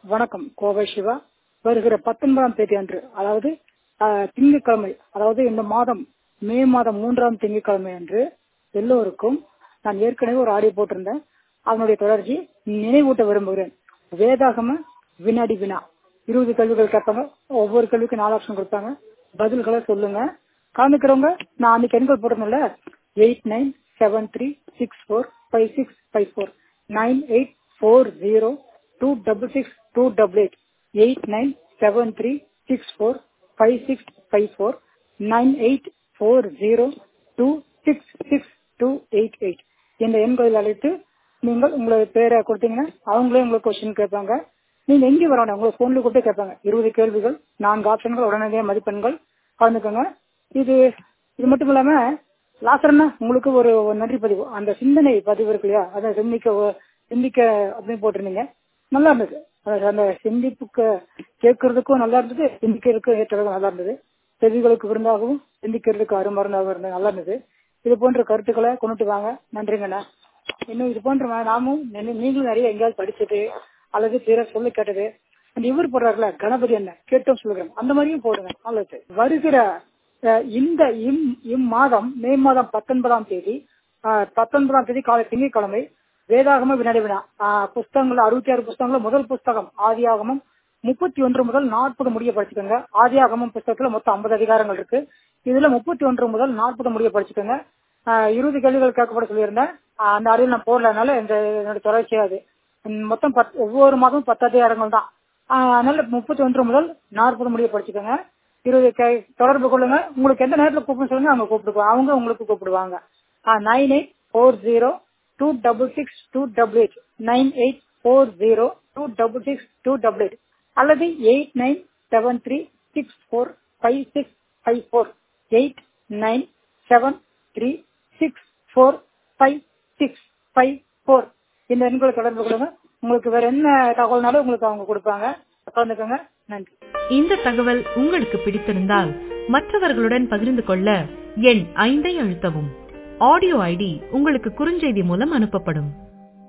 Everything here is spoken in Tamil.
வணக்கம் கோவை சிவா வருகிற பத்தொன்பதாம் தேதி அன்று அதாவது ஆஹ், திங்கட்கிழமை அதாவது இந்த மாதம் மே மாதம் மூன்றாம் திங்கட்கிழமை அன்று எல்லோருக்கும் நான் ஏற்கனவே ஒரு ஆடியோ போட்டிருந்தேன் அதனுடைய தொடர்ச்சி நினைவூட்ட விரும்புகிறேன் வேதாகம வினாடி வினா இருபது கேள்விகள் கேட்பாங்க ஒவ்வொரு கேள்விக்கும் நாலு ஆப்ஷன் கொடுப்பாங்க பதில்களை சொல்லுங்க கலந்துக்கிறவங்க நான் அன்னைக்கு எண்கள் போட்டிருந்தேன்ல eight nine seven three six four five six five four nine eight four zero two double six two double eight eight nine seven three six four five six five four nine eight four zero two six six two eight eight இந்த எண்களில் அழைத்து நீங்கள் உங்களோட பேரை கொடுத்தீங்கன்னா அவங்களே உங்களுக்கு கொஸ்டின் கேட்பாங்க நீங்க எங்க வரணும் உங்களை போன்ல கூப்பிட்டு கேட்பாங்க இருபது கேள்விகள் நான்கு ஆப்ஷன்கள் உடனடியாக மதிப்பெண்கள் கலந்துக்கோங்க இது இது மட்டும் இல்லாம லாஸ்டர்னா உங்களுக்கு ஒரு ஒரு நன்றி பதிவு அந்த சிந்தனை பதிவு இருக்கு இல்லையா அதை சிந்திக்க சிந்திக்க அப்படின்னு போட்டிருந்தீங்க நல்லா இருந்தது அது அந்த சிந்திப்புக்கு கேட்கறதுக்கும் நல்லா இருந்தது சிந்திக்கிறதுக்கும் ஏற்றதுக்கும் நல்லா இருந்தது செவிகளுக்கு விருந்தாகவும் சிந்திக்கிறதுக்கு அருமருந்தாகவும் இருந்தது நல்லா இருந்தது இது போன்ற கருத்துக்களை கொண்டுட்டு வாங்க நன்றிங்கண்ணா இன்னும் இது போன்ற ம- நாமும் நினை- நீங்களும் நிறைய எங்கேயாவது படிச்சது அல்லது பிறர் சொல்லி கேட்டது அந்த இவர் போடுறாருல கணபதி என்ன கேட்டோம் சொல்லுகிறோம் அந்த மாதிரியும் போடுங்க நல்லது வருகிற அஹ், இந்த இம் இம்மாதம் மே மாதம் பத்தொன்பதாம் தேதி அஹ், பத்தொன்பதாம் தேதி காலை திங்கட்கிழமை வேதாகம வினாடி வினா அஹ், புஸ்தகங்கள் அறுபத்தி ஆறு புஸ்தகங்கள் முதல் புஸ்தகம் ஆதியாகமம் முப்பத்தி ஒன்று முதல் நாற்பது முடிய படிச்சுக்கோங்க ஆதியாகமம் புஸ்தகத்துல மொத்தம் ஐம்பது அதிகாரங்கள் இருக்கு இதுல முப்பத்தி ஒன்று முதல் நாற்பது முடிய படிச்சுக்கோங்க ஆஹ் இருபது கேள்விகள் கேட்கப்பட சொல்லியிருந்தேன் ஆஹ் அந்த அறிவு நான் போடலனால இந்த என்னோட தொடர்ச்சியாது உம் மொத்தம் பத் ஒவ்வொரு மாதமும் பத்து அதிகாரங்கள் தான் ஆஹ் அதனால முப்பத்தி ஒன்று முதல் நாற்பது முடிய படிச்சுக்கோங்க இருபது கே- தொடர்பு கொள்ளுங்க உங்களுக்கு எந்த நேரத்தில் கூப்பிட சொல்லுங்க அவங்க கூப்பிடுவாங்க அவங்க உங்களுக்கு கூப்பிடுவாங்க nine eight four zero two double six two double eight nine eight four zero two double six two double eight அல்லது eight nine seven three six four five six five four eight nine seven three six four five six five four இந்த எண்களை தொடர்பு கொள்ளுங்க உங்களுக்கு வேற என்ன தகவல்னாலும் உங்களுக்கு அவங்க கொடுப்பாங்க கலந்துக்கோங்க நன்றி இந்த தகவல் உங்களுக்கு பிடித்திருந்தால் மற்றவர்களுடன் பகிர்ந்து கொள்ள எண் ஐந்தை அழுத்தவும் ஆடியோ ஐடி உங்களுக்கு குறுஞ்செய்தி மூலம் அனுப்பப்படும்